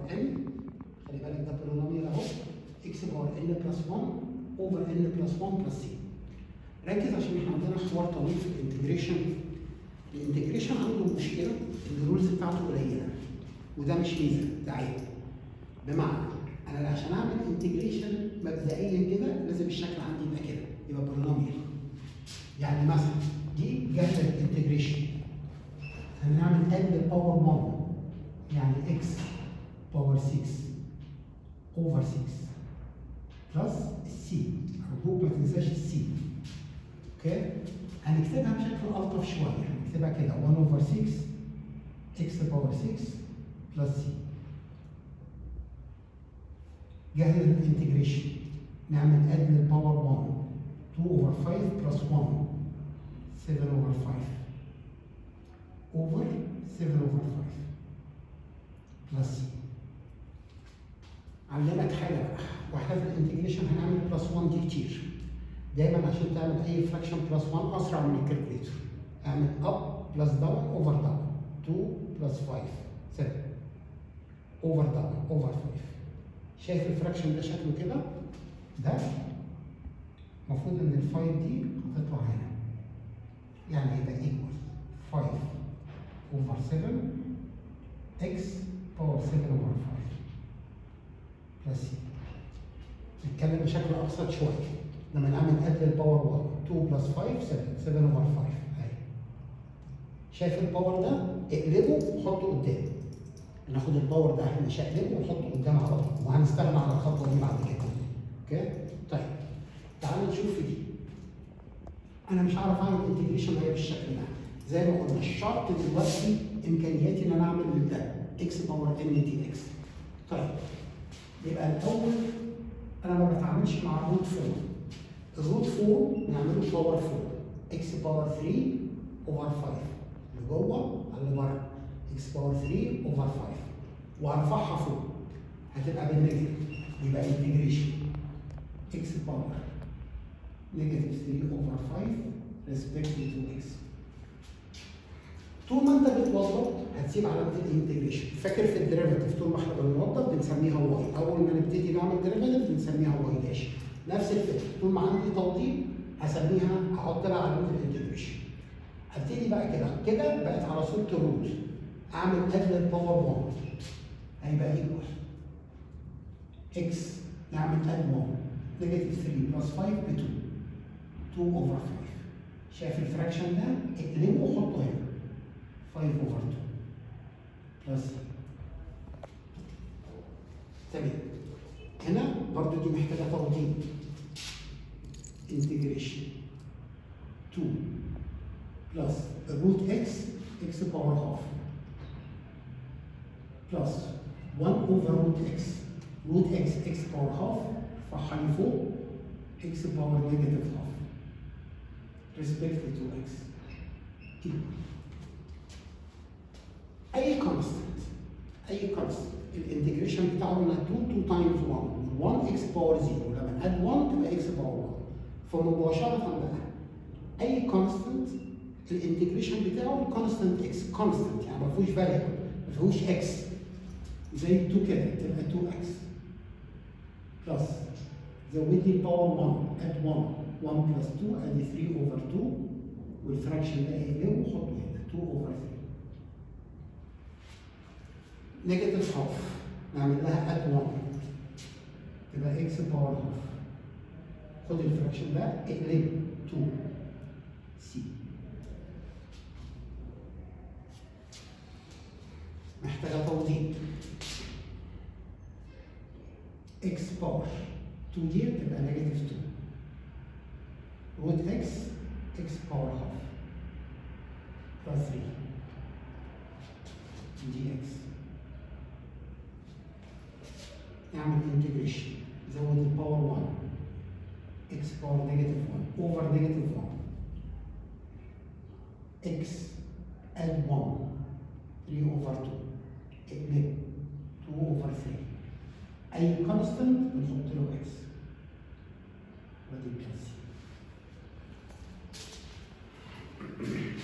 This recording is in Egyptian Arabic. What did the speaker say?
ان خلي بالك ده بولينوميال اهو اكس باور ان بلس 1 اوفر ان بلس 1 بلس سي ركز عشان احنا عندنا حوار طويل في الانتجريشن الانتجريشن عنده مشكله ان الرولز بتاعته قليله وده مش ميزه ده عيب بمعنى انا عشان اعمل انتجريشن مبدئيا كده لازم الشكل عندي يبقى كده يبقى بولينوميال يعني مثلا دي جهه الانتجريشن هنعمل ال باور 1 يعني اكس باور 6 اوفر 6 بلس السي ارجوك ما تنساش السي اوكي هنكتبها بشكل الطف شويه هنكتبها كده 1 اوفر 6 اكس باور 6 بلس سي جهز الانتجريشن نعمل اد للباور 1 2 اوفر 5 بلس 1 7 اوفر 5 اوفر 7 اوفر 5 بلس سي علمك حاجه بقى واحنا في الانتجريشن هنعمل بلس 1 دي كتير دايما عشان تعمل اي فراكشن بلس 1 اسرع من الكالكوليتر اعمل اب بلس داون اوفر داون 2 بلس 5 7 اوفر داون اوفر 5 شايف الفراكشن ده شكله كده ده المفروض ان ال 5 دي هتطلع هنا يعني هيبقى ايكوال 5 اوفر 7 اكس باور 7 اوفر 5 بلس سي نتكلم بشكل ابسط شويه لما نعمل اد للباور 1 2 بلس 5 7 7 اوفر 5 اهي شايف الباور ده اقلبه وحطه قدام ناخد الباور ده نشقلبه ونحطه قدام على طول وهنستغنى عن الخطوه دي بعد كده اوكي طيب تعالوا نشوف في دي انا مش عارف اعمل انتجريشن هي بالشكل ده زي ما قلنا الشرط دلوقتي امكانياتي ان انا اعمل ده اكس باور ان دي اكس طيب يبقى الاول انا ما بتعاملش مع الروت 4 الروت 4 نعمله باور 4 اكس باور 3 اوفر 5 اللي جوه على اللي بره اكس باور 3 اوفر 5 وارفعها فوق هتبقى بالنيجاتيف يبقى انتجريشن اكس باور نيجاتيف 3 اوفر 5 ريسبكت تو اكس طول ما انت بتوظف هتسيب علامه الانتجريشن فاكر في الديريفيتيف طول ما احنا بنوظف بنسميها واي اول ما نبتدي نعمل ديريفيتيف بنسميها واي داش نفس الفكره طول ما عندي توضيح هسميها احط لها علامه الانتجريشن هبتدي بقى كده كده بقت على صوره الرولز اعمل اد للباور 1 هيبقى ايكوال اكس نعمل اد 1 نيجاتيف 3 بلس 5 ب 2 2 اوفر 5 شايف الفراكشن ده اقلبه وحطه هنا 5 اوفر 2 بلس تمام هنا برضو دي محتاجه توضيح انتجريشن 2 بلس الروت اكس اكس باور هاف بلس 1 اوفر روت اكس روت اكس اكس باور هاف ارفعها لي فوق اكس باور نيجاتيف هاف ريسبكت تو اكس اي كونستنت اي كونستنت الانتجريشن بتاعه لنا 2 2 تايمز 1 1 اكس باور 0 لما اد 1 تبقى اكس باور 1 فمباشره بقى اي كونستنت الانتجريشن بتاعه كونستنت اكس كونستنت يعني ما فيهوش فاريبل ما فيهوش اكس زي 2 كده تبقى 2 اكس بلس زود لي باور 1 اد 1 1 بلس 2 ادي 3 اوفر 2 والفراكشن ده اقلبه وحطه هنا 2 اوفر 3 نيجاتيف هاف نعمل لها اد 1 تبقى اكس باور هاف خد الفراكشن ده اقلبه 2 سي محتاجه توضيح اكس باور 2 دي تبقى نيجاتيف 2 روت اكس اكس باور هاف بلس 3 دي اكس نعمل انتجريشن زود الباور 1 اكس باور نيجاتيف 1 اوفر نيجاتيف 1 اكس اد 1 3 اوفر 2 اقلب 2 اوفر 3 اي كونستنت بنحط له اكس ودي بلس